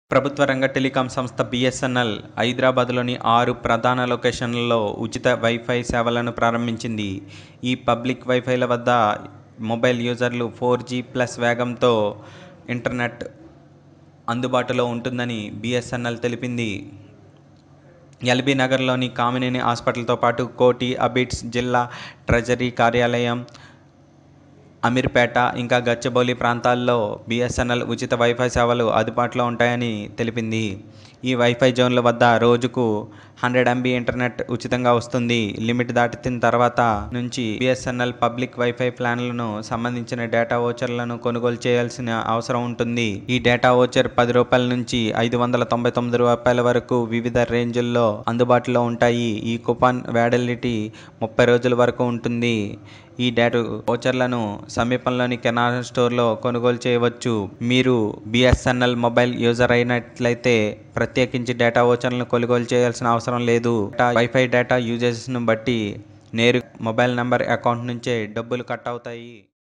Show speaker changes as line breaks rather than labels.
ప్రభుత్వ రంగ టెలికాం సంస్థ బిఎస్ఎన్ఎల్ హైదరాబాద్లోని ఆరు ప్రధాన లొకేషన్లలో ఉచిత వైఫై సేవలను ప్రారంభించింది ఈ పబ్లిక్ వైఫైల వద్ద మొబైల్ యూజర్లు ఫోర్ జీ ప్లస్ వేగంతో ఇంటర్నెట్ అందుబాటులో ఉంటుందని బిఎస్ఎన్ఎల్ తెలిపింది ఎల్బీ నగర్లోని కామినేని హాస్పిటల్తో పాటు కోటి అబిడ్స్ జిల్లా ట్రెజరీ కార్యాలయం అమీర్పేట ఇంకా గచ్చిబౌలి ప్రాంతాల్లో బిఎస్ఎన్ఎల్ ఉచిత వైఫై సేవలు అందుబాటులో ఉంటాయని తెలిపింది ఈ వైఫై జోన్ల వద్ద రోజుకు హండ్రెడ్ ఎంబీ ఇంటర్నెట్ ఉచితంగా వస్తుంది లిమిట్ దాటిన తర్వాత నుంచి బిఎస్ఎన్ఎల్ పబ్లిక్ వైఫై ప్లాన్లను సంబంధించిన డేటా ఓచర్లను కొనుగోలు చేయాల్సిన అవసరం ఉంటుంది ఈ డేటా ఓచర్ పది రూపాయల నుంచి ఐదు వందల తొంభై తొమ్మిది రూపాయల వరకు వివిధ రేంజుల్లో అందుబాటులో ఉంటాయి ఈ కూపన్ వ్యాలిడిటీ ముప్పై రోజుల వరకు ఉంటుంది ఈ డేటా ఓచర్లను సమీపంలోని కెనారా స్టోర్లో కొనుగోలు చేయవచ్చు మీరు బిఎస్ఎన్ఎల్ మొబైల్ యూజర్ అయినట్లయితే ప్రత్యేకించి డేటా ఓచర్లను కొనుగోలు చేయాల్సిన అవసరం లేదు వైఫై డేటా యూజెస్ను బట్టి నేరు మొబైల్ నెంబర్ అకౌంట్ నుంచే డబ్బులు కట్ అవుతాయి